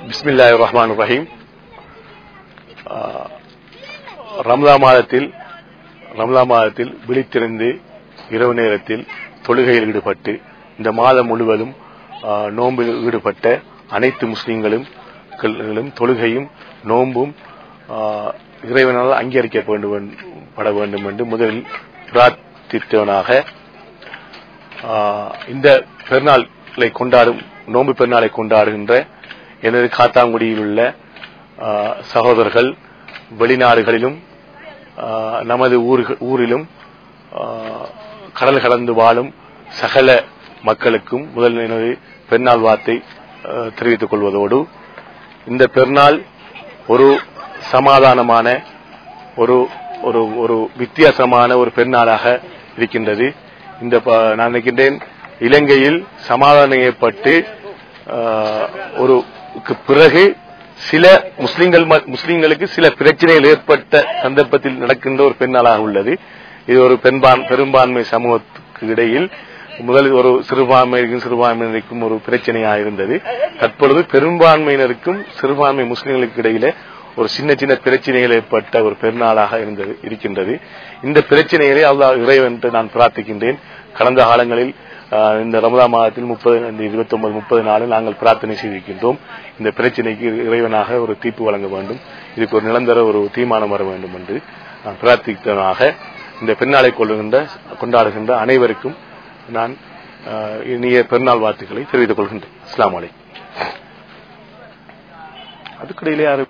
பிஸ்மில்லாஹ் ரஹ்மான் ரஹீம் ரம்லா மாதத்தில் ரம்லா மாதத்தில் விழித்திருந்து இரவு நேரத்தில் தொழுகையில் ஈடுபட்டு இந்த மாதம் முழுவதும் ஆ, நோம்பில் ஈடுபட்ட அனைத்து முஸ்லிம்களும் களும் தொழுகையும் நோன்பும் ஆ, இறைவனால் அங்கீகரிக்கப்பட வேண்டும் பட வேண்டும் என்று முதலில் பிரார்த்தித்தவனாக ஆ, இந்த பெருநாளை கொண்டாடும் நோன்பு பெருநாளை கொண்டாடுகின்ற எனது காத்தாங்குடியில் உள்ள ஆ, சகோதரர்கள் வெளிநாடுகளிலும் ஆ, நமது ஊர்கள் ஊரிலும் ஆ, கடல் கடந்து வாழும் சகல மக்களுக்கும் முதல் எனது பெருநாள் வார்த்தை ஆ, தெரிவித்துக் கொள்வதோடு இந்த பெருநாள் ஒரு சமாதானமான ஒரு ஒரு ஒரு வித்தியாசமான ஒரு பெருநாளாக இருக்கின்றது இந்த ப- நான் நினைக்கின்றேன் இலங்கையில் சமாதானம் ஏற்பட்டு ஆஹ், ஒரு க்கு பிறகு சில முஸ்லிம்கள் ம- முஸ்லிம்களுக்கு சில பிரச்சனைகள் ஏற்பட்ட சந்தர்ப்பத்தில் நடக்கின்ற ஒரு பெருநாளாக உள்ளது இது ஒரு பெரும்பான் பெரும்பான்மை சமூகத்துக்கு இடையில் முதலில் ஒரு சிறுபான்மையினருக்கும் சிறுபான்மையினருக்கும் ஒரு பிரச்சனையாக இருந்தது தற்பொழுது பெரும்பான்மையினருக்கும் சிறுபான்மை முஸ்லிம்களுக்கு இடையிலே ஒரு சின்ன சின்ன பிரச்சனைகள் ஏற்பட்ட ஒரு பெருநாளாக இருந்தது இருக்கின்றது இந்த பிரச்சனைகளை அல்லாஹ் இறைவன் என்று நான் பிரார்த்திக்கின்றேன் கடந்த காலங்களில் ஆஹ், இந்த ரமதா மாதத்தில் முப்பது இந்த இருபத்தி ஒன்பது முப்பது நாளில் நாங்கள் பிரார்த்தனை செய்திருக்கின்றோம் இந்த பிரச்சனைக்கு இறைவனாக ஒரு தீர்ப்பு வழங்க வேண்டும் இதுக்கு ஒரு நிரந்தர ஒரு தீர்மானம் வர வேண்டும் என்று நான் பிரார்த்தித்தவனாக இந்த பெருநாளை கொள்ளுகின்ற கொண்டாடுகின்ற அனைவருக்கும் நான் ஆஹ், இனிய பெருநாள் வாழ்த்துக்களை தெரிவித்துக் கொள்கின்றேன் அஸ்லாம் வலைக்கும் அதுக்கிடையிலே யாரு